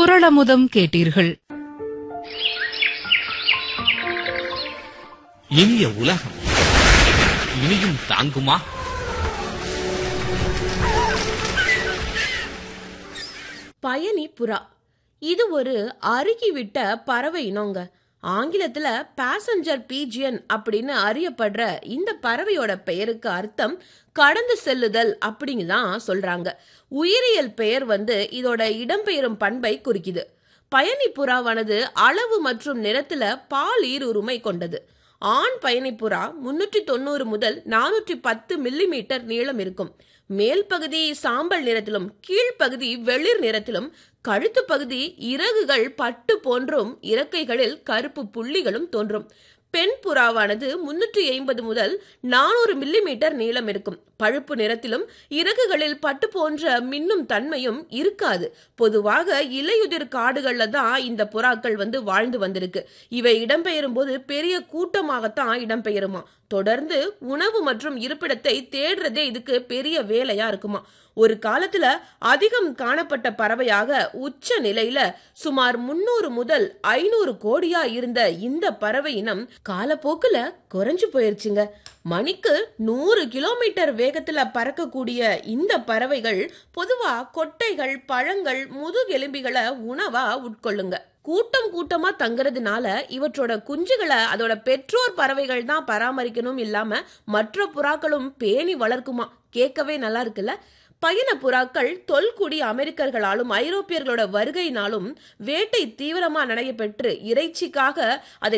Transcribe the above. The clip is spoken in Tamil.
குரளமுதம் கேட்டீர்கள் இனிய உலகம் இனியும் தாங்குமா பயணி புறா இது ஒரு அருகிவிட்ட பறவை இனங்க ஆங்கிலத்துல பாசஞ்சர் பீஜியன் அப்படின்னு அறியப்படுற இந்த பறவையோட பெயருக்கு அர்த்தம் கடந்து செல்லுதல் அப்படிங்க தான் சொல்றாங்க உயிரியல் பெயர் வந்து இதோட இடம்பெயரும் பண்பை குறிக்குது பயணி புறாவானது அளவு மற்றும் நிறத்துல பால் ஈருரிமை கொண்டது ஆண் பயணிப்புறா முன்னூற்றி தொண்ணூறு முதல் நானூற்றி பத்து மில்லி மீட்டர் நீளம் இருக்கும் மேல் பகுதி சாம்பல் நிறத்திலும் கீழ்ப்பகுதி வெளிர் நிறத்திலும் கழுத்து பகுதி இறகுகள் பட்டு போன்றும் இறக்கைகளில் கருப்பு புள்ளிகளும் தோன்றும் பெண் புறாவானது முன்னூற்றி ஐம்பது முதல் நானூறு மில்லி மீட்டர் நீளம் இருக்கும் பழுப்பு நிறத்திலும் இறகுகளில் பட்டு போன்ற மின்னும் தன்மையும் இருக்காது பொதுவாக இலையுதிர் காடுகள்ல தான் இந்த புறாக்கள் வந்து வாழ்ந்து வந்திருக்கு இவை இடம்பெயரும் போது பெரிய கூட்டமாகத்தான் இடம்பெயருமா தொடர்ந்து உணவு மற்றும் இருப்பிடத்தை தேடுறதே இதுக்கு பெரிய வேலையா இருக்குமா ஒரு காலத்துல அதிகம் காணப்பட்ட பறவையாக உச்ச நிலையில சுமார் முன்னூறு முதல் ஐநூறு கோடியா இருந்த இந்த பறவை இனம் காலப்போக்குல குறைஞ்சு போயிருச்சுங்க மணிக்கு நூறு கிலோமீட்டர் வேகத்துல பறக்கக்கூடிய இந்த பறவைகள் பொதுவா கொட்டைகள் பழங்கள் முதுகெலும்பிகளை உணவா உட்கொள்ளுங்க கூட்டம் கூட்டமா தங்குறதுனால இவற்றோட குஞ்சுகளை அதோட பெற்றோர் பறவைகள் தான் பராமரிக்கணும் இல்லாம மற்ற புறாக்களும் பேணி வளர்க்குமா கேட்கவே நல்லா இருக்குல்ல பயண புறாக்கள் தொல்குடி அமெரிக்கர்களாலும் ஐரோப்பியர்களோட வருகையினாலும் வேட்டை தீவிரமா நடைபெற்று இறைச்சிக்காக அதை